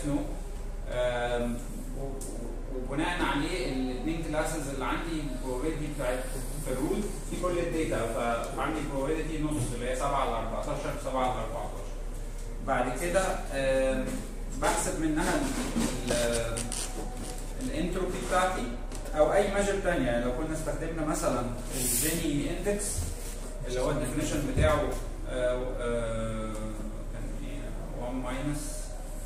نو وبناء عليه الاثنين كلاسز اللي عندي البروبابيلتي بتاعت في الروت في كل الداتا فعندي probability نص اللي هي 7 على 14 7 على 14 بعد كده آم، بحسب منها ال- ال- الانتروبي بتاعتي او اي ميجر تانية يعني لو كنا استخدمنا مثلا الجيني اندكس اللي هو الديفينيشن بتاعه آه، آه، كان ايه 1 ماينس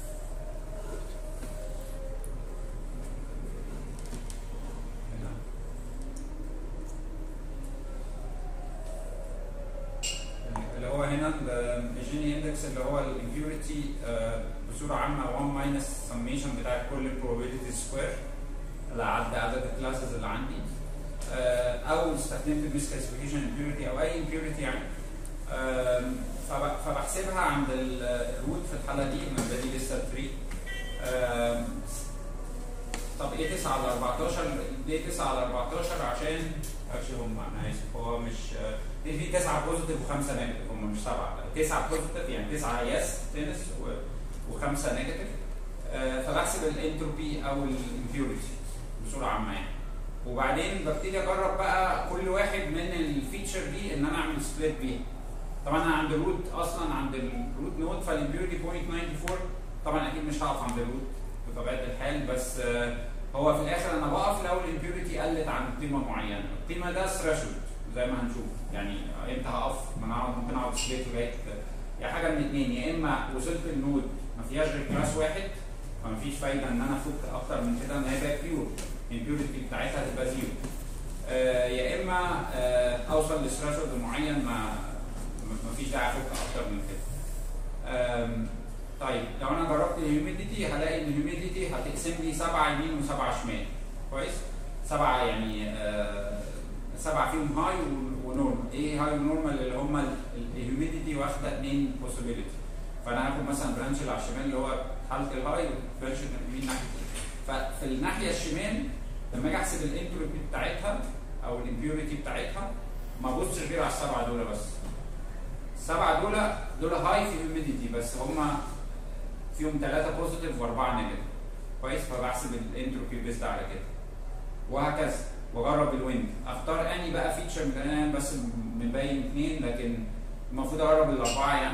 اللي هو هنا الجيني اندكس اللي هو الامبيورتي بصوره عامه 1 ماينس سميشن بتاع كل probability سكوير اللي عدى عدد الكلاسز اللي عندي آه، او استخدمت الميس كلاسيفيكيشن امبيورتي او اي امبيورتي يعني آم، فب- فبحسبها عند ال- الروت في الحاله دي المبدا دي لسه 3 آم، طب ايه 9 على 14 ليه 9 على 14 عشان اكشلي هم انا اسف هو مش آه، في في 9 بوزيتيف و5 نيجاتيف هم مش 7 9 بوزيتيف يعني 9 يس تنس و5 نيجاتيف فبحسب الانتروبي او الامبيورتي بصوره عامه يعني وبعدين ببتدي اجرب بقى كل واحد من الفيتشر دي ان انا اعمل سبليت بيها طبعا انا عند الروت اصلا عند الروت نود فالامبيورتي 0.94 طبعا اكيد مش هقف عند الروت بطبيعه الحال بس آه، هو في الاخر انا بقف لو الامبيورتي قلت عن قيمه معينه القيمه ده ثريشولد زي ما هنشوف يعني امتى هقف ما انا أقعد- ممكن اقعد سبليت لغايه يا حاجه من اتنين يا اما وصلت النود ما فيهاش غير كلاس واحد فما فيش فايده ان انا افك اكتر من كده ان هي بقت بيور البيورتي بتاعتها تبقى زيرو آه، يا اما آه، اوصل لثريشولد معين ما ما فيش داعي افك اكتر من كده آم، طيب لو انا جربت الهيوميديتي هلاقي ان الهيوميديتي هتقسم لي سبعه يمين وسبعه شمال كويس سبعه يعني آه، سبعه فيهم هاي ونورمال ايه هاي ونورمال اللي هم الهيوميديتي واخده اثنين بوسيبيليتي فانا هاخد مثلا برانش اللي على الشمال اللي هو حاله الهاي وبرانش اليمين ناحيه ففي الناحيه الشمال لما اجي احسب الانتروبي بتاعتها او الامبيوريتي بتاعتها ما ابصش غير على السبعه دول بس السبعه دول دول هاي في هيوميديتي بس هم فيهم ثلاثه بوزيتيف واربعه نيجاتيف كويس فبحسب الانتروبي بيست على كده وهكذا واجرب الويند اختار اني بقى فيتشر من انا بس مبين اثنين لكن المفروض اجرب الاربعه يعني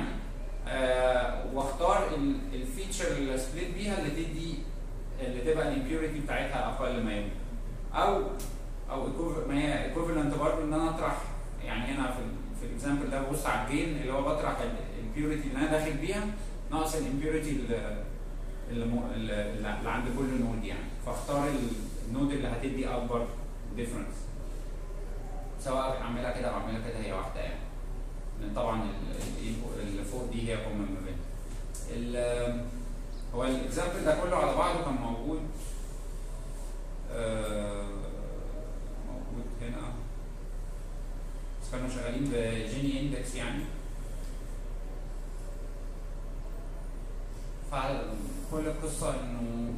آه واختار ال- الفيتشر اللي سبليت بيها اللي تدي اللي تبقى الامبيوريتي بتاعتها اقل ما يمكن او او equiv- ما هي ايكوفالنت برضه ان انا اطرح يعني هنا في ال في الاكزامبل ده ببص على الجين اللي هو بطرح الامبيوريتي اللي انا داخل بيها ناقص الامبيوريتي اللي اللي مو- اللي اللي عند كل نود يعني فاختار النود اللي هتدي اكبر ديفرنس سواء اعملها كده او اعملها كده هي واحده يعني لان طبعا ال- ال- اللي فوق دي هي كومن ما بين ال- هو الاكزامبل ده كله على بعضه كان موجود آه، موجود هنا بس كانوا شغالين بجيني اندكس يعني فكل القصه انه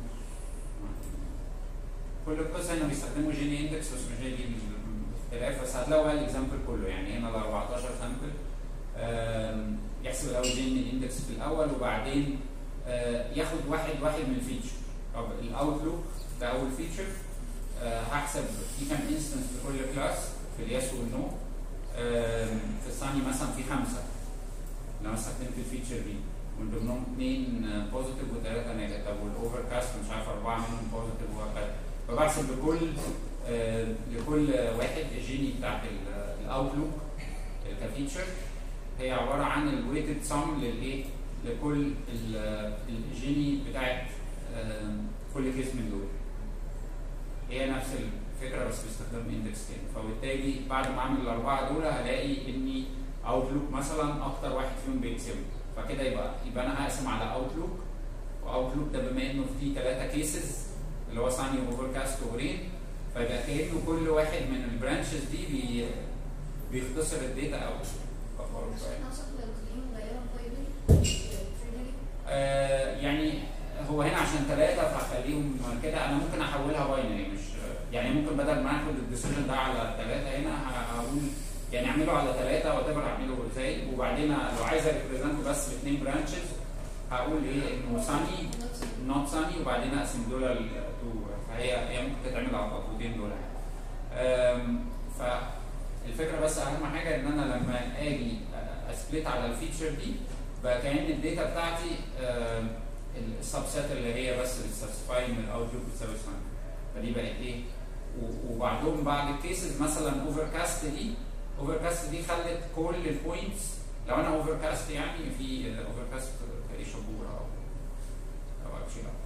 كل القصه انه بيستخدموا جيني اندكس بس مش هي دي الاختلاف بس هتلاقوا بقى الاكزامبل كله يعني هنا ال 14 سامبل آم، يحسب الاول جيني اندكس في الاول وبعدين آه، ياخد واحد واحد من الفيتشر طب الاوتلوك ده اول فيتشر هحسب في كام انستنس في كل كلاس في اليس والنو آم، في الثاني مثلا في خمسه لو أنا استخدمت الفيتشر دي من ضمنهم اثنين بوزيتيف وثلاثه نيجاتيف طب والاوفر كاست مش عارف اربعه منهم بوزيتيف وهكذا فبحسب لكل آه، لكل واحد الجيني بتاعت الاوتلوك كفيتشر هي عباره عن الويتد سم للايه؟ لكل ال- الجيني بتاعت آه، كل كيس من دول. هي نفس الفكره بس باستخدام اندكس تاني فبالتالي بعد ما اعمل الاربعه دول هلاقي اني اوتلوك مثلا اكتر واحد فيهم بيكسب فكده يبقى يبقى انا هقسم على اوتلوك واوتلوك ده بما انه فيه ثلاثه كيسز اللي هو ساني اوفركاست ورين فيبقى كانه كل واحد من البرانشز دي بي بيختصر الداتا او كبره شويه آه يعني هو هنا عشان ثلاثة فهخليهم كده أنا ممكن أحولها باينري مش يعني ممكن بدل ما آخد الديسيجن ده على ثلاثة هنا ه- هقول يعني أعمله على ثلاثة وات ايفر أعمله إزاي وبعدين لو عايز أريبريزنت بس الاثنين برانشز هقول ايه انه ساني نوت ساني وبعدين اقسم دول ال- تو فهي هي ممكن تتعمل على الخطوتين دول أم، فالفكره بس اهم حاجه ان انا لما اجي اسبليت على الفيتشر دي بقى كان الداتا بتاعتي السبسيت اللي هي بس بتسبسيفاي ان الاوتبوت بتساوي ساين فدي بقت ايه و- وبعدهم بعد الكيسز مثلا اوفر كاست دي اوفر كاست دي خلت كل البوينتس لو انا اوفر كاست يعني في اوفر كاست ايه شبوره او او اكشلي لا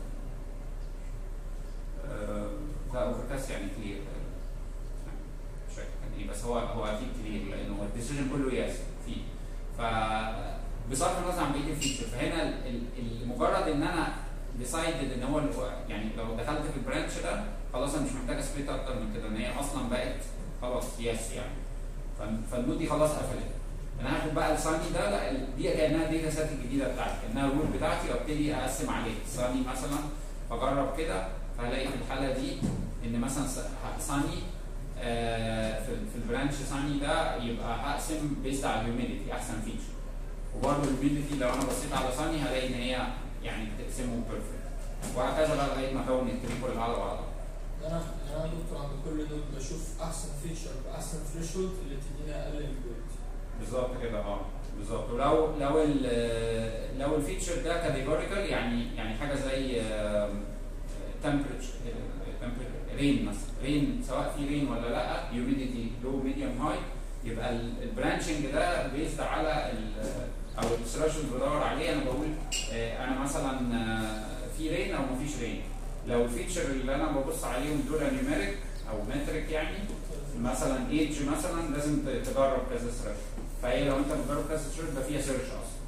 آه، لا اوفر كاست يعني كلير مش فاكر كان ايه بس هو هو اكيد كلير لانه هو الديسيجن كله يس فيه ف بصرف النظر عن بقيه الفيتشر فهنا ال- ال- ال- مجرد ان انا ديسايدد ان هو ال- يعني لو دخلت في البرانش ده خلاص انا مش محتاج اسبليت اكتر من كده ان هي اصلا بقت خلاص يس يعني ف- فالنود دي خلاص قفلت انا هاخد بقى الصاني ده لا ال- دي كانها داتا سيت الجديده بتاعتي كانها الرول بتاعتي وابتدي اقسم عليه صاني مثلا بجرب كده فهلاقي في الحاله دي ان مثلا س- صاني آه، في في البرانش صاني ده يبقى هقسم بيست على الهيوميديتي احسن فيتشر وبرضه الهيوميديتي لو انا بصيت على صاني هلاقي ان هي يعني بتقسمه بيرفكت وهكذا بقى لغايه ما اكون التري كلها على بعضها انا انا دكتور عند كل نود بشوف احسن فيتشر باحسن ثريشولد اللي تديني اقل الكواليتي بالظبط كده اه بالظبط ولو لو ال لو الفيتشر ده كاتيجوريكال يعني يعني حاجه زي تمبريتشر رين مثلا رين سواء في رين ولا لا هيوميديتي لو ميديوم هاي يبقى البرانشنج ده بيزد على ال- او الثريشولد بدور عليه انا بقول آه، انا مثلا آه، في رين او مفيش رين لو الفيتشر اللي انا ببص عليهم دول نيوميريك او متريك يعني مثلا ايدج مثلا لازم ت- تجرب كذا سيرش فهي لو انت بتجرب كذا سيرش ده فيها سيرش اصلا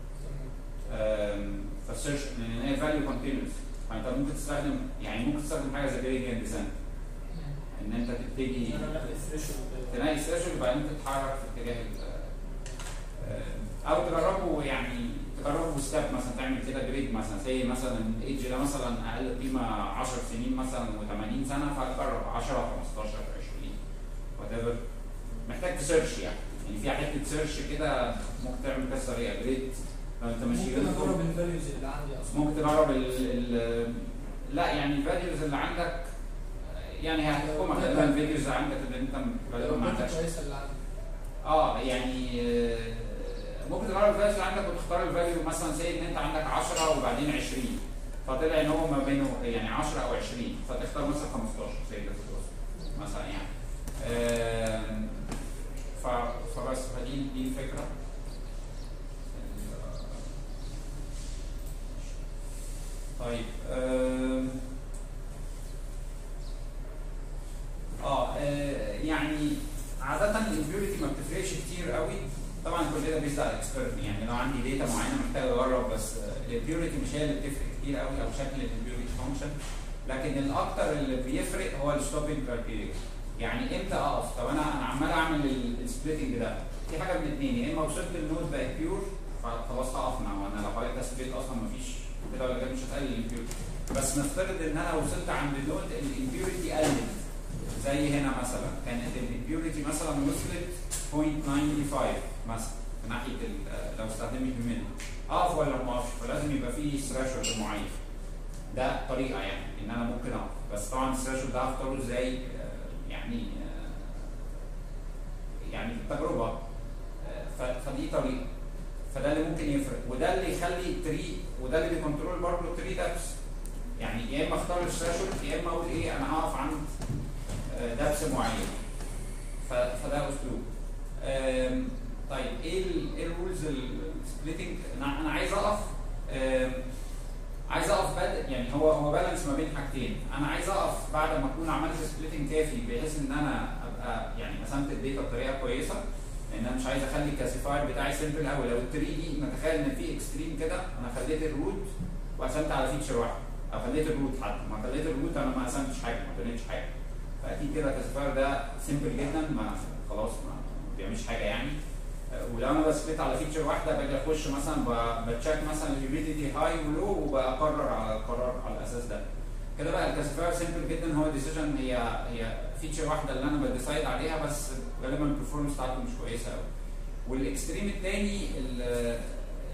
أم، فالسيرش لان هي فاليو كونتينوس فانت ممكن تستخدم يعني ممكن تستخدم حاجه زي جريدينت ديزاين ان انت تبتدي انا الاقي الثريشولد تلاقي سيرش وبعدين تتحرك في اتجاه ال- آه، او تجربه يعني تجربه بستاب مثلا تعمل كده جريد مثلا زي مثلا الايدج ده مثلا اقل قيمه 10 سنين مثلا و80 سنه فجرب 10 15 20 وات ايفر محتاج تسيرش يعني يعني فيها حته سيرش كده ممكن تعمل كذا طريقه جريد لو انت مش ممكن اجرب الفاليوز اللي عندي اصلا ممكن تجرب ال ال لا يعني الفاليوز اللي عندك يعني هتحكمك لان الفيديوز عندك اللي انت غالبا لو ما الداتا عندكش كويسه اللي عندي اه يعني آه، ممكن تجرب الفاليوز اللي عندك وتختار الفاليو مثلا زي ان انت عندك 10 وبعدين 20 فطلع ان هو ما بينه يعني 10 او 20 فتختار مثلا 15 زي كده مثلا يعني آم، ف- فبس فدي دي الفكره طيب آم، اه آه، يعني عادة الامبيوريتي ما بتفرقش كتير قوي طبعا كل ده بيزد على الاكسبيرت يعني لو عندي داتا معينه محتاج اجرب بس الامبيوريتي مش هي اللي بتفرق كتير قوي او شكل الامبيوريتي فانكشن لكن الاكتر اللي بيفرق هو الستوبنج كرايتيريا يعني امتى اقف طب انا انا عمال اعمل السبليتنج ده في حاجه من الاثنين يا اما وصلت للنود بقت بيور فخلاص هقف مع وانا لو حضرتك سبليت اصلا مفيش كده ولا كده مش هتقلل الامبيوريتي بس نفترض ان انا وصلت عند النود الامبيوريتي قلت زي هنا مثلا كانت الامبيوريتي مثلا وصلت 0.95 مثلا من ناحيه ال- لو استخدمت الهيوميديتي اقف ولا ما اقفش فلازم يبقى في ثريشولد معين ده طريقه يعني ان انا ممكن اقف بس طبعا الثريشولد ده هختاره ازاي آه، يعني آه، يعني في التجربه آه، ف- فدي طريقه فده اللي ممكن يفرق وده اللي يخلي التري وده اللي بيكنترول برضه التري دابس يعني يا اما اختار الثريشولد يا اما اقول ايه انا هقف عند آه، دبس معين ف- فده اسلوب آم، طيب ايه ال ايه الرولز السبليتنج انا انا عايز اقف آم، عايز اقف بد يعني هو هو بالانس ما بين حاجتين انا عايز اقف بعد ما اكون عملت سبليتنج كافي بحيث ان انا ابقى يعني قسمت الداتا بطريقه كويسه لان انا مش عايز اخلي الكلاسيفاير بتاعي سيمبل قوي لو التري دي نتخيل ان في اكستريم كده انا خليت الروت وقسمت على فيتشر واحد او خليت الروت حتى ما خليت الروت انا ما قسمتش حاجه ما بنيتش حاجه فاكيد كده الكلاسيفاير ده سيمبل جدا ما خلاص ما ما بيعملش حاجه يعني أه، ولو انا بسبيت على فيتشر واحده باجي اخش مثلا ب- بتشيك مثلا الهيوميديتي هاي ولو وبقرر على القرار على الاساس ده كده بقى الكلاسيفاير سيمبل جدا هو ديسيجن هي هي فيتشر واحده اللي انا بديسايد عليها بس غالبا البرفورمانس بتاعته مش كويسه قوي والاكستريم الثاني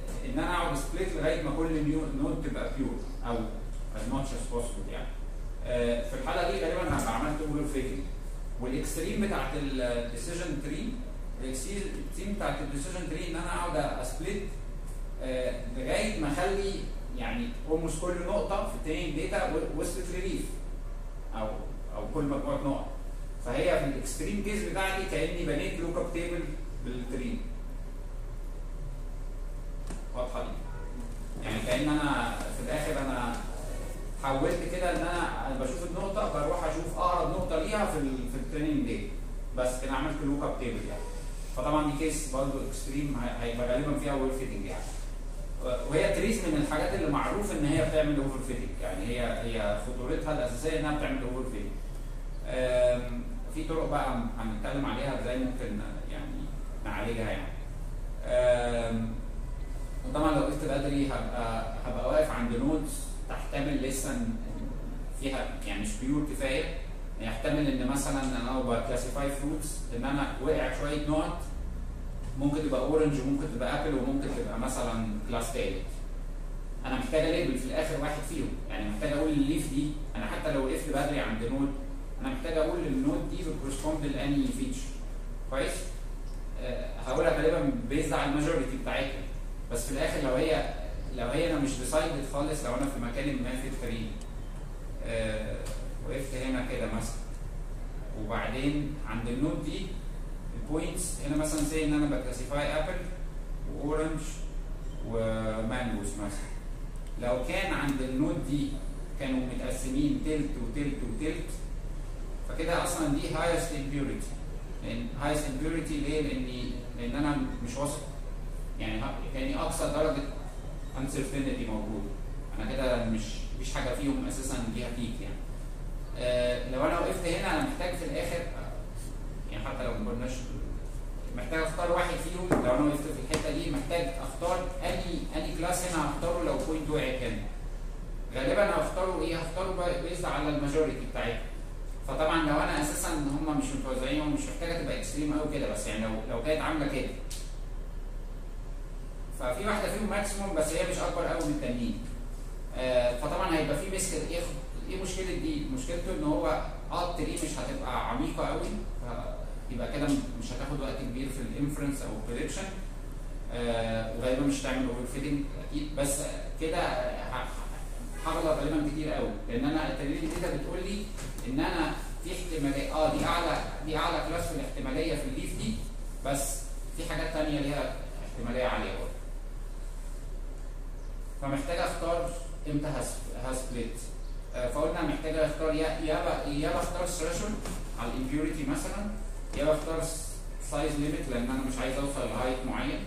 ان انا اقعد سبليت لغايه ما كل نيو- نود تبقى بيور او as much as possible يعني آه، في الحاله دي غالبا هبقى عملت اوفر فيتنج والاكستريم بتاعت الديسيجن تري الاكستريم بتاعت الديسيجن تري ان انا اقعد اسبليت آه، لغايه ما اخلي يعني اولموست كل نقطه في التريننج داتا وصلت لريف او او كل مجموعه نقط فهي في الاكستريم كيس بتاعتي كاني بنيت لوك اب تيبل بالتري واضحه دي يعني كان انا في الاخر انا حولت كده ان انا أنا بشوف النقطه بروح اشوف اقرب نقطه ليها في ال في التريننج داتا بس كده عملت لوك اب تيبل يعني فطبعا دي كيس برضه اكستريم هيبقى غالبا فيها اوفر فيتنج يعني وهي تريس من الحاجات اللي معروف ان هي بتعمل اوفر فيتنج يعني هي هي خطورتها الاساسيه انها بتعمل اوفر فيتنج في طرق بقى هنتكلم عليها ازاي ممكن يعني نعالجها يعني آم، وطبعا لو وقفت بدري هبقى هبقى واقف عند نودز تحتمل لسه إن- فيها يعني مش بيور كفايه يحتمل ان مثلا انا بكلاسيفاي فروتس ان انا وقع شويه نقط ممكن تبقى اورنج وممكن تبقى ابل وممكن تبقى مثلا كلاس تالت انا محتاج ليبل في الاخر واحد فيهم يعني محتاج اقول الليف دي انا حتى لو وقفت بدري عند نود انا محتاج اقول النود دي بتكورسبوند لاني فيتشر كويس آه، هقولها غالبا بيزد على الماجوريتي بتاعتها بس في الاخر لو هي لو هي انا مش ديسايدد خالص لو انا في مكان ما في الفريق آه، وقفت هنا كده مثلا وبعدين عند النود دي البوينتس هنا مثلا زي ان انا بكلاسيفاي ابل واورنج ومانجوز مثلا لو كان عند النود دي كانوا متقسمين تلت وتلت وتلت فكده اصلا دي هايست امبيوريتي لان هايست امبيوريتي ليه؟ لاني لان انا مش واثق يعني ه- كاني اقصى درجه uncertainty موجود انا كده مش مفيش حاجه فيهم اساسا ليها بيك يعني آه لو انا وقفت هنا انا محتاج في الاخر يعني حتى لو ما قلناش محتاج اختار واحد فيهم لو انا وقفت في الحته دي محتاج اختار اني اني كلاس هنا هختاره لو بوينت وقعت هنا غالبا هختاره ايه هختاره بيزد على الماجوريتي بتاعتها فطبعا لو انا اساسا هم مش متوزعين ومش محتاجه تبقى اكستريم قوي كده بس يعني لو لو كانت عامله كده ففي واحده فيهم ماكسيموم بس هي مش اكبر قوي من التانيين آه، فطبعا هيبقى في مسك ايه ايه مشكله دي؟ مشكلته ان هو اه التري مش هتبقى عميقه قوي يبقى كده مش هتاخد وقت كبير في الانفرنس او البريدكشن آه وغالبا مش هتعمل اوفر فيتنج اكيد بس كده ه- هغلط غالبا كتير قوي لان انا التدريب دي بتقول لي ان انا في احتماليه اه دي اعلى دي اعلى كلاس في الاحتماليه في الليف دي بس في حاجات تانية ليها احتماليه عاليه قوي فمحتاج اختار امتى هس- هسبليت آه، فقلنا محتاج اختار يا يا ب- يا بختار ثريشولد على الامبيوريتي مثلا يا بختار سايز ليميت لان انا مش عايز اوصل لهايت معين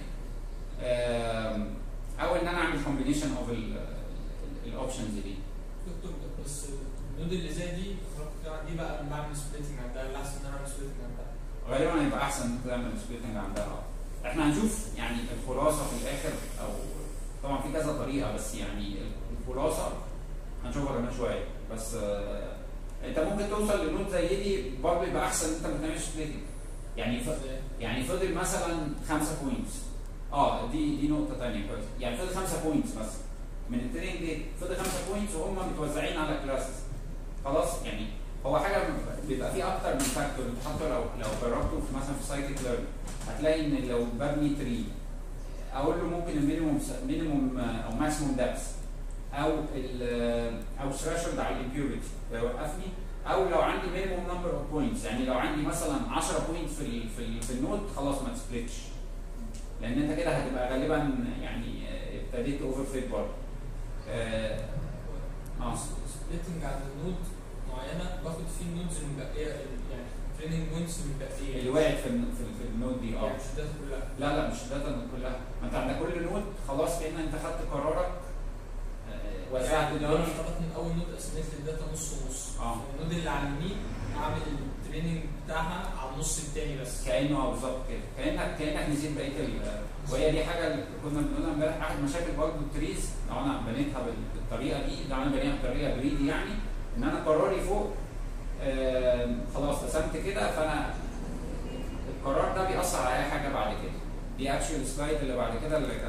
آم، او ان انا اعمل كومبينيشن اوف الاوبشنز دي دكتور بس النود اللي زي دي دي بقى انا بعمل سبليتنج عندها اللي احسن ان انا اعمل سبليتنج عندها غالبا هيبقى احسن انك تعمل سبليتنج عندها آه. احنا هنشوف يعني الخلاصه في الاخر او طبعا في كذا طريقه بس يعني الخلاصه هنشوفها كمان شويه بس آه انت ممكن توصل لنود زي دي برضه يبقى احسن ان انت ما تعملش سبليتنج يعني ف... يعني فضل مثلا خمسة بوينتس اه دي دي نقطة تانية كويس يعني فضل خمسة بوينتس بس من الترين دي فضل خمسة بوينتس وهم متوزعين على كلاسز خلاص يعني هو حاجة بيبقى فيه أكتر من فاكتور انت حتى لو لو جربته في مثلا في سايكل ليرن هتلاقي إن لو ببني تري أقول له ممكن المينيموم مينيموم أو ماكسيموم دابس أو ال أو ثريشولد على الامبيوريتي يوقفني او لو عندي مينيموم نمبر اوف بوينتس يعني لو عندي مثلا 10 بوينتس في ال في, ال في النود خلاص ما تسبلتش لان انت كده هتبقى غالبا يعني آه، ابتديت اوفر فيت برضه اه اه سبليتنج عند نود معينه باخد فيه النودز المبقيه يعني تريننج بوينتس المبقيه اللي وقعت في ال- في, ال- في النود دي اه يعني مش الداتا كلها لا لا مش الداتا النود كلها ما انت عند كل نود خلاص كان انت خدت قرارك آه، وزعت يعني لو انا الدنيا افترضت من اول نود قسمت لي الداتا نص ونص اه النود اللي على اليمين اعمل التريننج بتاعها على النص التاني بس كانه اه بالظبط كده كانك كانك نسيت بقيه ال- وهي دي حاجه اللي كنا بنقولها امبارح احد مشاكل برضه التريز لو انا بنيتها بال- بالطريقه دي لو انا بنيتها بطريقه بريدي يعني ان انا قراري فوق آم، خلاص قسمت كده فانا القرار ده بيأثر على اي حاجه بعد كده دي اكشوال سلايد اللي بعد كده اللي كان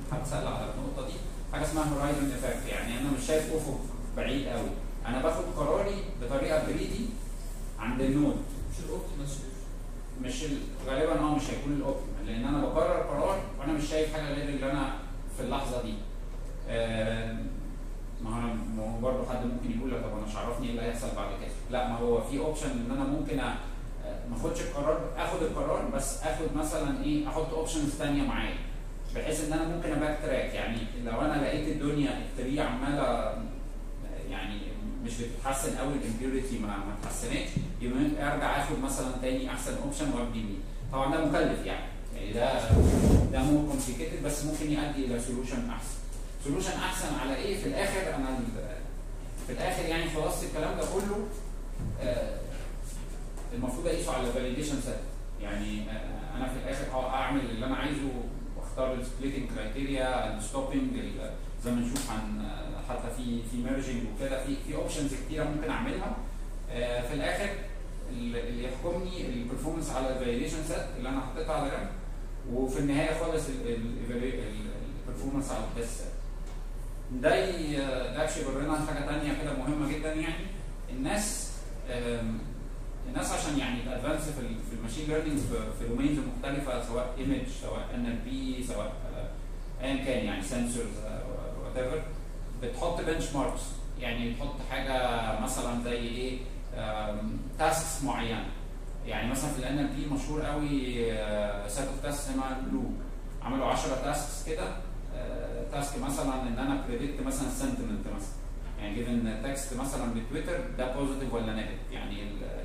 حد سال على النقطه دي حاجه اسمها هورايزون افكت يعني انا مش شايف افق بعيد قوي انا باخد قراري بطريقه بريدي عند النود مش الاوبتيمال سوليوشن مش ال- غالبا اه مش هيكون الاوبتيمال لان انا بقرر قرار وانا مش شايف حاجه غير اللي انا في اللحظه دي آم، ما هو انا ما هو برضه حد ممكن يقول لك طب انا مش عرفني ايه اللي هيحصل بعد كده لا ما هو في اوبشن ان انا ممكن أ- ما اخدش القرار اخد القرار بس اخد مثلا ايه احط اوبشنز ثانيه معايا بحيث ان انا ممكن اباك تراك يعني لو انا لقيت الدنيا الطريق عماله يعني مش بتتحسن قوي الامبيوريتي ما ما اتحسنتش يبقى ممكن ارجع اخد مثلا تاني احسن اوبشن وابدي بيه طبعا ده مكلف يعني يعني ده ده مور كومبليكيتد بس ممكن يؤدي الى سولوشن احسن سولوشن احسن على ايه في الاخر انا ال- في الاخر يعني خلاصه الكلام ده كله آه، المفروض اقيسه على فاليديشن سيت يعني آه، انا في الاخر اه اعمل اللي انا عايزه واختار السبليتنج كرايتيريا الستوبنج زي ما نشوف عن آه، حتى في في ميرجنج وكده في في اوبشنز كتيره ممكن اعملها آه، في الاخر اللي اللي يحكمني البرفورمانس على الفاليديشن سيت اللي انا حطيتها على جنب وفي النهايه خالص البرفورمانس على التست سيت ده ي- ده يشبر لنا حاجه ثانيه كده مهمه جدا يعني الناس آم، الناس عشان يعني تادفانس في ال- في الماشين ليرنينج في دومينز مختلفه سواء ايمج سواء ان ال بي سواء آه، ايا كان يعني سنسورز وات ايفر بتحط بنش ماركس يعني بتحط حاجه مثلا زي ايه تاسكس معينه يعني مثلا في الان ال بي مشهور قوي سيت اوف تاسكس اسمها لوب عملوا 10 تاسكس كده تاسك مثلا ان انا بريدكت مثلا السنتمنت مثلا يعني جيفن تكست مثلا بتويتر ده بوزيتيف ولا نيجاتيف يعني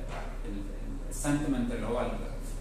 السنتمنت اللي هو ال-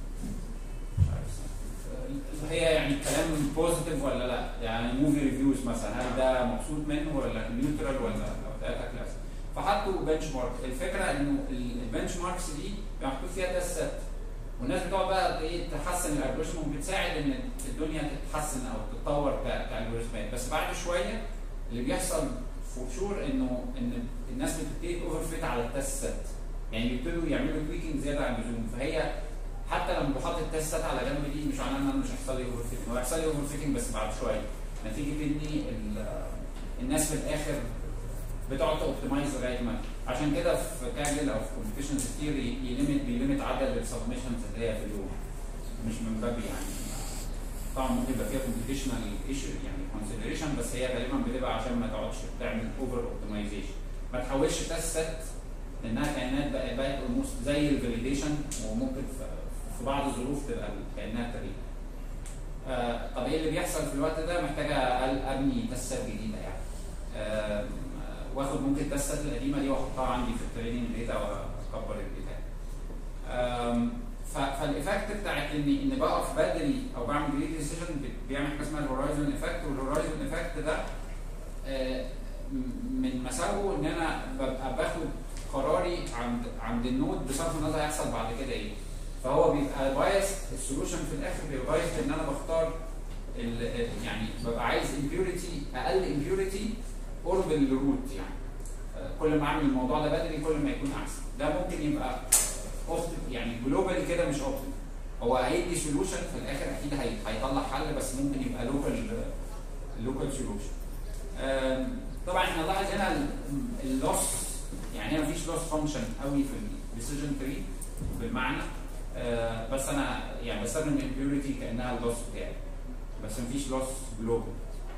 مش عارف السنتمنت. هي يعني الكلام بوزيتيف ولا لا يعني موفي ريفيوز مثلا هل ده مبسوط منه ولا نيوترال ولا ثلاثه كلاس فحطوا بنش مارك الفكره انه البنش ماركس دي محطوط فيها تيست سيت والناس بتقعد بقى ايه تحسن الالجوريزم وبتساعد ان الدنيا تتحسن او تتطور ك- كالجوريزمات بس بعد شويه اللي بيحصل فور شور انه ان الناس بتبتدي اوفر فيت على التست سيت يعني بيبتدوا يعملوا تويكينج زياده عن اللزوم فهي حتى لما بحط التست سيت على جنب دي مش معناه ان انا مش هيحصل لي اوفر فيتنج هو هيحصل لي اوفر فيتنج بس بعد شويه نتيجه ان ال- الناس في الاخر بتقعد توبتمايز لغايه ما عشان كده في كاجل او في كومبيتيشن كتير يليمت بيليمت عدد السبمشنز اللي هي في اليوم مش من باب يعني طبعا ممكن يبقى فيها كومبيتيشنال ايشو يعني كونسيدريشن بس هي غالبا بتبقى عشان ما تقعدش تعمل اوفر اوبتمايزيشن ما تحولش تيست سيت لانها كائنات بقت بقت اولموست زي الفاليديشن وممكن في في بعض الظروف تبقى الكائنات طريقه آه طب ايه اللي بيحصل في الوقت ده محتاجه أل- ابني تستات جديده يعني آه واخد ممكن التستات القديمه دي واحطها عندي في التريننج داتا واكبر الداتا آم، ف- فالايفكت بتاعت ان ان بقف بدري او بعمل ديلي ديسيجن بيعمل حاجه اسمها الهورايزون افكت والهورايزون افكت ده آه، م- من مساوئه ان انا ببقى باخد قراري عند عند النود بصرف النظر هيحصل بعد كده ايه فهو بيبقى بايس السولوشن في الاخر بيبقى بايس ان انا بختار ال- ال- يعني ببقى عايز امبيوريتي اقل امبيوريتي قرب الروت يعني آه، كل ما اعمل الموضوع ده بدري كل ما يكون احسن ده ممكن يبقى اوبتيم يعني جلوبالي كده مش اوبتيم هو هيدي سولوشن في الاخر اكيد هي- هيطلع حل بس ممكن يبقى لوكال لوكال سولوشن طبعا احنا لاحظ هنا اللوس يعني هنا مفيش لوس فانكشن قوي في الديسيجن تري بالمعنى آه، بس انا يعني بستخدم الامبيوريتي كانها اللوس بتاعي بس مفيش لوس جلوبال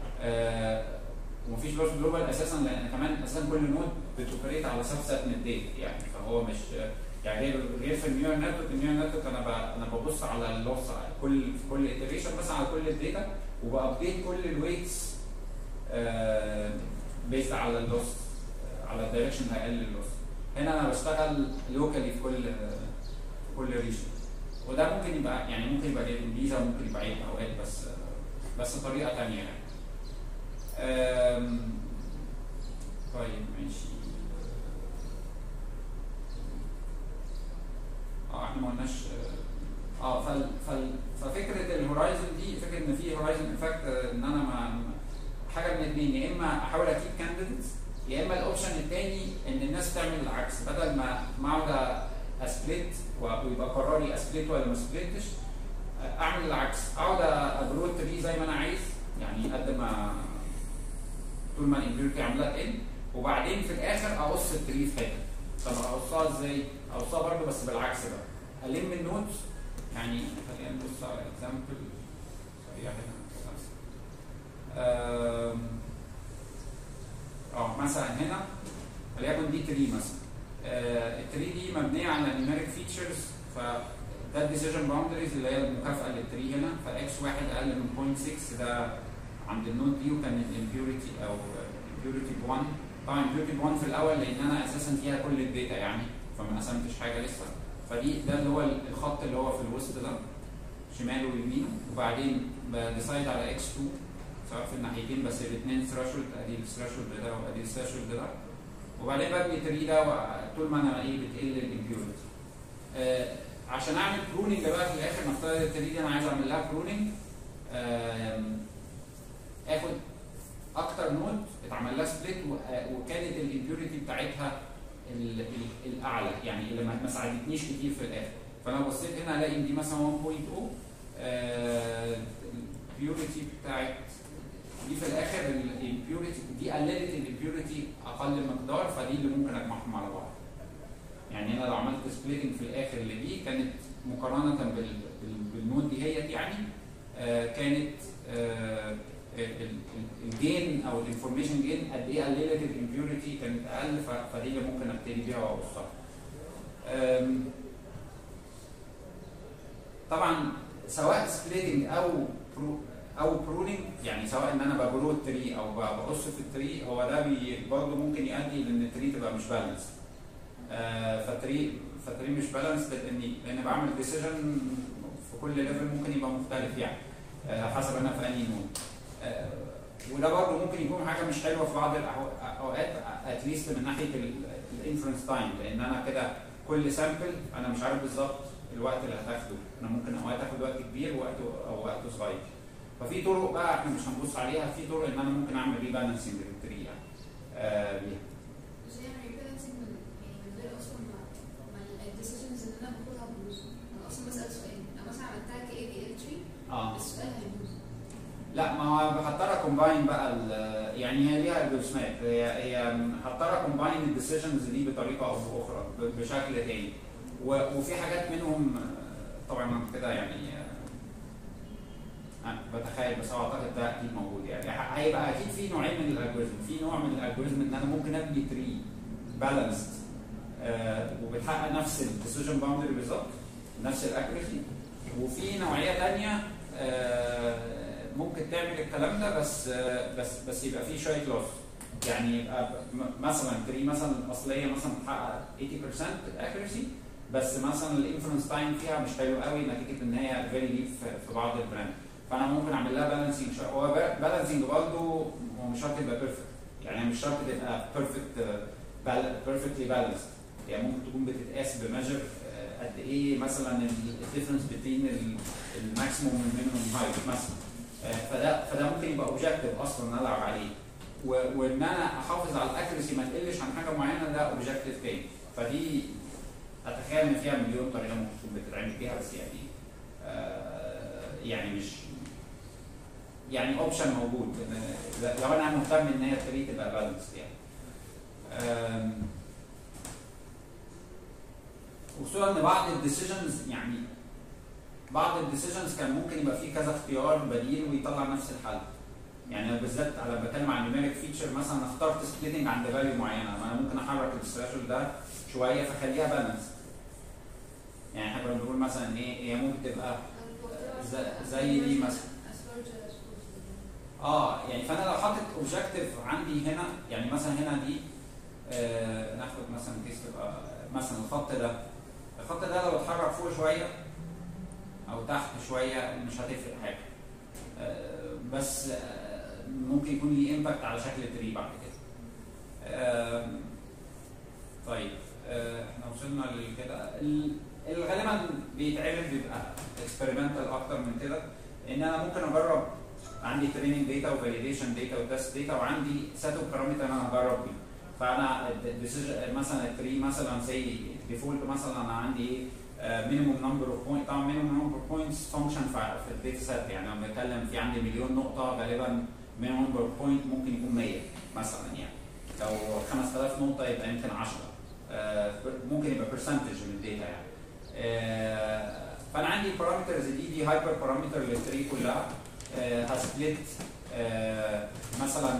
ومفيش لوس جلوبال اساسا لان كمان اساسا كل نود بتوبريت على سب سيت من الداتا يعني فهو مش يعني غير غير في النيورال نتورك النيورال نتورك انا ب... انا ببص على اللوس على كل في كل iteration بس على كل الداتا وبابديت كل الويتس بيست على اللوس على الدايركشن هيقلل اللوس هنا انا بشتغل لوكالي في كل في كل ريجن وده ممكن يبقى يعني ممكن يبقى ميزه ممكن يبقى عيب اوقات بس بس طريقه ثانيه يعني أم، طيب ماشي اه احنا ما قلناش اه فال فال ففكره الهورايزون دي فكره ان في هورايزون افكت ان انا ما ما- حاجه من الاثنين يا اما احاول اجيب كانديديتس يا اما الاوبشن الثاني ان الناس تعمل العكس بدل ما ما اقعد اسبليت ويبقى قراري اسبليت ولا ما اسبليتش اعمل العكس اقعد ابروت بيه زي ما انا عايز يعني قد ما طول ما الامبيورتي عماله تقل وبعدين في الاخر اقص التري في حته طب اقصها ازاي؟ اقصها برضه بس بالعكس بقى الم النودز يعني خلينا نبص على اكزامبل سريع هنا آم، اه مثلا هنا وليكن دي تري مثلا آه، التري دي مبنيه على نيوميريك فيتشرز فده الديسيجن باوندريز اللي هي المكافاه للتري هنا فاكس واحد اقل من 0.6 ده عند النود دي وكان الامبيوريتي او امبيوريتي ب 1 طبعا امبيوريتي ب 1 في الاول لان انا اساسا فيها كل الداتا يعني فما قسمتش حاجه لسه فدي ده اللي هو الخط اللي هو في الوسط ده شماله ويمينه وبعدين بديسايد على اكس 2 سواء في الناحيتين بس الاثنين ثراشولد ادي الثراشولد ده وادي الثراشولد ده وبعدين ببني تري ده و- طول ما انا ايه بتقل الامبيوريتي آه عشان اعمل بروننج بقى في الاخر نفترض التري دي انا عايز اعمل لها بروننج اخد اكتر نود اتعمل لها سبليت وكانت الامبيوريتي بتاعتها ال- ال- الاعلى يعني اللي ما ما ساعدتنيش كتير في الاخر فانا بصيت هنا الاقي إن دي مثلا 1.0 البيوريتي بتاعت دي في الاخر الامبيوريتي دي قللت الامبيوريتي اقل مقدار فدي اللي ممكن اجمعهم على بعض يعني انا لو عملت سبليتنج في الاخر اللي دي كانت مقارنه بال- بال- بالنود دي هي يعني آه، كانت آه، ال- ال- الجين او الانفورميشن جين قد ايه قللت الامبيوريتي كانت اقل ف- فدي اللي ممكن ابتدي بيها واوصلها. آم، طبعا سواء سبليتنج او برو او برونينج يعني سواء ان انا ببرو التري او ب- بقص في التري هو ده بي برضه ممكن يؤدي لان التري تبقى مش بالانس فالتري فالتري مش بالانس لاني لان بعمل ديسيجن في كل ليفل ممكن يبقى مختلف يعني آه، حسب انا في انهي نود آه، وده برضه ممكن يكون حاجه مش حلوه في بعض الاوقات اتليست من ناحيه الانفرنس تايم لان انا كده كل سامبل انا مش عارف بالظبط الوقت اللي هتاخده انا ممكن اوقات اخد وقت كبير ووقت او وقت صغير ففي طرق بقى احنا مش هنبص عليها في طرق ان انا ممكن اعمل ريبالانسنج للتري يعني آه، بيها بس هي يعني balancing من يعني من غير اصلا ما ما الديسيجنز اللي انا باخدها بلوز انا اصلا بسال سؤال انا مثلا عملتها ك اي بي ال تري اه السؤال هيبوظ لا ما هو هضطر كومباين بقى ال- يعني هي ليها الجوريزمات هي هي هضطر كومباين الديسيجنز دي بطريقه او باخرى ب- بشكل تاني و- وفي حاجات منهم آه، طبعا أنا كده يعني آه، أنا بتخيل بس هو اعتقد ده اكيد موجود يعني ه- هيبقى اكيد في نوعين من الالجوريزم في نوع من الالجوريزم ان انا ممكن ابني تري بالانسد وبتحقق نفس الديسيجن باوندري بالظبط نفس الاكيرسي وفي نوعيه ثانيه ممكن تعمل الكلام ده بس آه، بس بس يبقى فيه شويه لوس يعني يبقى م- مثلا تري مثلا الاصليه مثلا بتحقق 80% اكيرسي بس مثلا الانفلونس تايم فيها مش حلو قوي نتيجه ان هي فيري ديب في بعض البراند فانا ممكن اعمل لها بالانسنج هو بالانسنج برضه هو مش شرط يبقى بيرفكت يعني مش شرط تبقى بيرفكت بيرفكتلي بالانسد يعني ممكن تكون بتتقاس بميجر قد ايه مثلا الديفرنس بين الماكسيموم والمينيموم هايت مثلا آه، فده فده ممكن يبقى اوبجيكتيف اصلا العب عليه و- وان انا احافظ على الاكيرسي ما تقلش عن حاجه معينه ده اوبجيكتيف تاني فدي اتخيل ان فيها مليون طريقه ممكن تكون بتتعمل بيها بس يعني آه، يعني مش يعني اوبشن موجود إن لو انا مهتم ان هي تري تبقى بالانس يعني آم، وخصوصا ان بعض الديسيجنز يعني بعض الديسيجنز كان ممكن يبقى فيه كذا اختيار بديل ويطلع نفس الحل يعني أنا بالذات لما بتكلم عن نيوميريك فيتشر مثلا اخترت سبليتنج عند فاليو معينه ما انا ممكن احرك الثريشولد ده شويه فخليها بالانس يعني احنا كنا بنقول مثلا ايه هي ممكن تبقى ز- زي دي مثلا اه يعني فانا لو حاطط اوبجيكتيف عندي هنا يعني مثلا هنا دي آه ناخد مثلا كيس تبقى مثلا الخط ده الخط ده لو اتحرك فوق شويه او تحت شويه مش هتفرق حاجه آه بس آه ممكن يكون ليه امباكت على شكل تري بعد كده آه طيب آه احنا وصلنا لكده ال- اللي غالبا بيتعمل بيبقى اكسبيرمنتال اكتر من كده ان انا ممكن اجرب عندي تريننج داتا وفاليديشن داتا وتست داتا وعندي سيت اوف بارامتر انا هجرب بيه فانا الديسيجن مثلا التري مثلا زي ديفولت مثلا انا عندي ايه مينيموم نمبر اوف بوينت طبعا مينيموم نمبر اوف بوينتس فانكشن في الداتا سيت يعني لما بتكلم في عندي مليون نقطه غالبا مينيموم نمبر اوف بوينت ممكن يكون 100 مثلا يعني لو 5000 نقطه يبقى يمكن 10 آه، ممكن يبقى برسنتج من الداتا يعني آه، فانا عندي البارامترز دي دي هايبر بارامتر للتري كلها آه، هسبلت آه، مثلا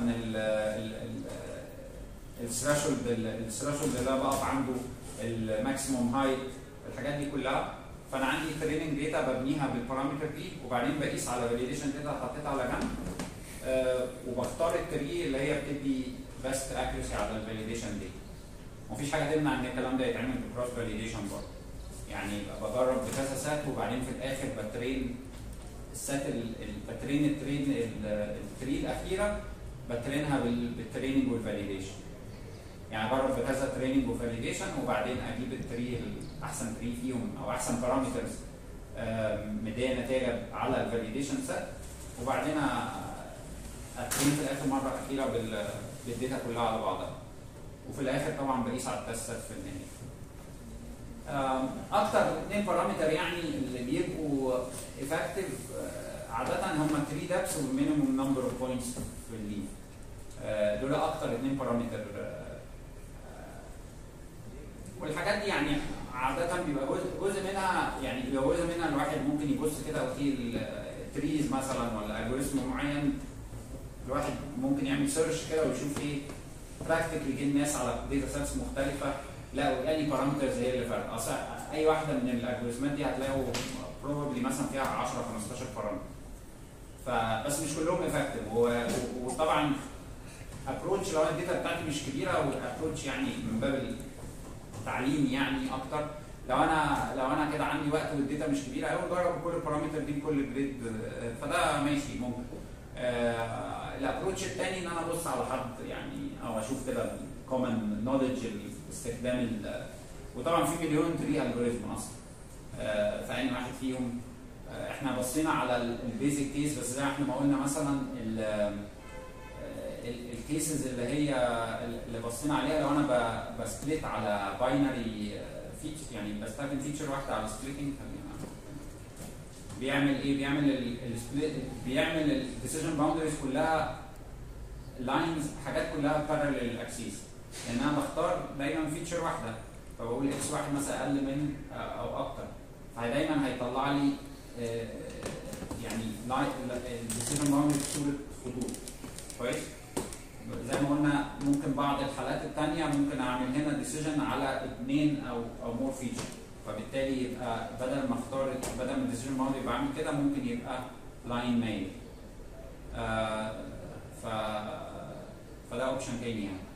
الثريشولد الثريشولد اللي انا بقف عنده الماكسيموم هايت الحاجات دي كلها فانا عندي تريننج داتا ببنيها بالبارامتر دي وبعدين بقيس على فاليديشن داتا حطيتها على جنب آه، وبختار التري اللي هي بتدي بيست اكيرسي على الفاليديشن دي مفيش حاجه تمنع ان الكلام ده يتعمل بكروس فاليديشن برضه يعني بجرب بكذا سات وبعدين في الاخر بترين السات ال- ال- بترين الترين ال- التري الاخيره بترينها بال- بالتريننج والفاليديشن يعني بجرب بكذا تريننج وفاليديشن وبعدين اجيب التري الاحسن تري فيهم او احسن بارامترز مديه نتائج على الفاليديشن سيت وبعدين أ- اترين في الاخر مره اخيره بال- بالداتا كلها على بعضها وفي الاخر طبعا بقيس على التست سيت في النهايه أم، اكتر اثنين بارامتر يعني اللي بيبقوا افكتيف عاده هم 3 دابس والمينيموم نمبر اوف بوينتس في الليف آه، دول اكتر اثنين بارامتر والحاجات دي يعني عاده بيبقى جزء, جزء منها يعني بيبقى جزء منها الواحد ممكن يبص كده وفي التريز مثلا ولا الجوريزم معين الواحد ممكن يعمل سيرش كده ويشوف ايه براكتيكلي جه الناس على داتا سيتس مختلفه لقوا اني بارامترز هي اللي فرق اصل اي واحده من الالجوريزمات دي هتلاقوا بروبلي مثلا فيها 10 15 بارامتر فبس مش كلهم افكتيف وطبعا ابروتش لو الداتا بتاعتي مش كبيره والابروتش يعني من باب التعليم يعني اكتر لو انا لو انا كده عندي وقت والداتا مش كبيره قوي جرب كل البارامتر دي بكل جريد فده ماشي ممكن آه، الابروتش الثاني ان انا ابص على حد يعني او اشوف كده الكومن نولج استخدام ال- وطبعا في مليون تري الجوريزم اصلا آه، فاي واحد فيهم آه، احنا بصينا على البيزك كيس بس زي ما احنا ما قلنا مثلا الكيسز اللي هي اللي بصينا عليها لو انا ب- بسبليت على باينري فيتشر يعني بستخدم فيتشر واحده على سبليتنج بيعمل ايه؟ بيعمل السبليت بيعمل الديسيجن باوندريز كلها لاينز حاجات كلها بارلل للاكسيس لان انا بختار دايما فيتشر واحده فبقول اكس واحد مثلا اقل من او اكتر فدايما هيطلع لي آه، يعني الديسيجن باوندريز بصوره خطوط كويس؟ زي ما قلنا ممكن بعض الحالات الثانيه ممكن اعمل هنا ديسيجن على اثنين او او مور فيتشر فبالتالي يبقى بدل ما اختار بدل ما الديسيجن باوندري يبقى عامل كده ممكن يبقى لاين ميل آه ف فده اوبشن تاني يعني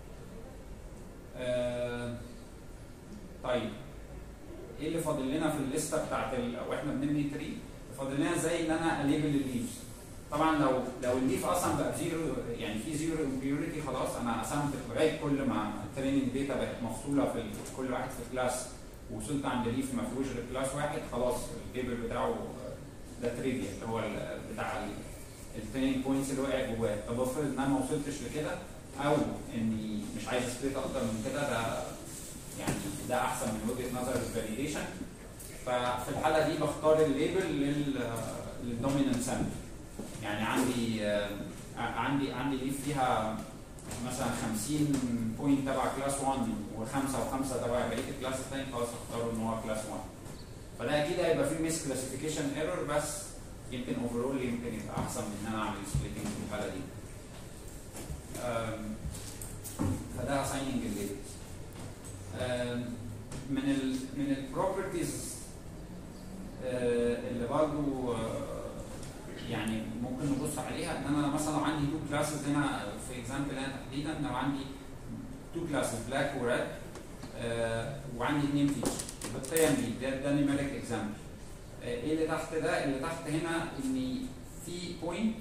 آه طيب ايه اللي فاضل لنا في الليسته بتاعت ال... او احنا بنبني تري فاضل لنا ازاي ان انا اليبل الليفز طبعا لو لو الليف اصلا بقى زيرو يعني في زيرو امبيوريتي خلاص انا قسمت لغايه كل ما التريننج ديتا بقت مفصوله في ال- كل واحد في كلاس ووصلت عند ليف ما فيهوش غير كلاس واحد خلاص التيبل بتاعه ده تريفيا اللي هو ال- بتاع التريننج بوينتس اللي وقع جواه طب افرض ان انا ما وصلتش لكده او اني مش عايز سبليت اكتر من كده ده يعني ده احسن من وجهه نظر الفاليديشن ففي الحاله دي بختار الليبل لل للدوميننت سامبل يعني عندي آه، عندي عندي ليف فيها مثلا 50 بوينت تبع كلاس 1 وخمسه وخمسه تبع بقيه الكلاس الثاني خلاص اختار ان هو كلاس 1 فده اكيد هيبقى فيه ميس كلاسيفيكيشن ايرور بس يمكن اوفرول يمكن يبقى احسن من ان انا اعمل سبليتنج في الحاله دي. أم، فده اسايننج الليبلز. من ال من البروبرتيز اللي برضه يعني ممكن نبص عليها ان انا مثلا لو عندي تو كلاسز هنا في اكزامبل هنا تحديدا لو عندي تو كلاسز بلاك وريد وعندي اثنين فيتشر بالقيم دي ده ده نيميريك اكزامبل ايه اللي تحت ده؟ اللي تحت هنا ان في بوينت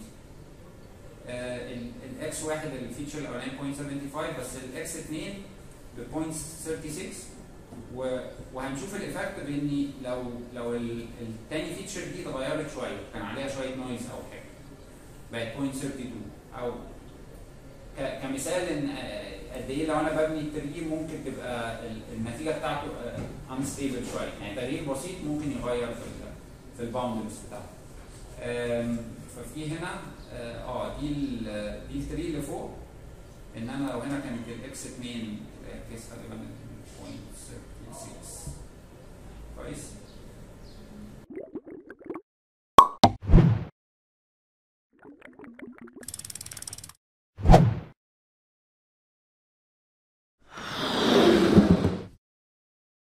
الاكس واحد الفيتشر الاولاني 0.75 بس الاكس 2 ب 0.36 و- وهنشوف الايفكت بان لو لو ال- التاني فيتشر دي اتغيرت شويه كان عليها شويه نويز او حاجه بقت 0.32 او ك- كمثال ان آه، قد ايه لو انا ببني التري ممكن تبقى ال- النتيجه بتاعته انستيبل شويه يعني تغيير بسيط ممكن يغير في ال في الباوندرز بتاعته آم، ففي هنا اه آه، دي ال دي التري اللي فوق ان انا لو هنا كانت الاكس 2 تبقى الكيس غالبا 0.36 كويس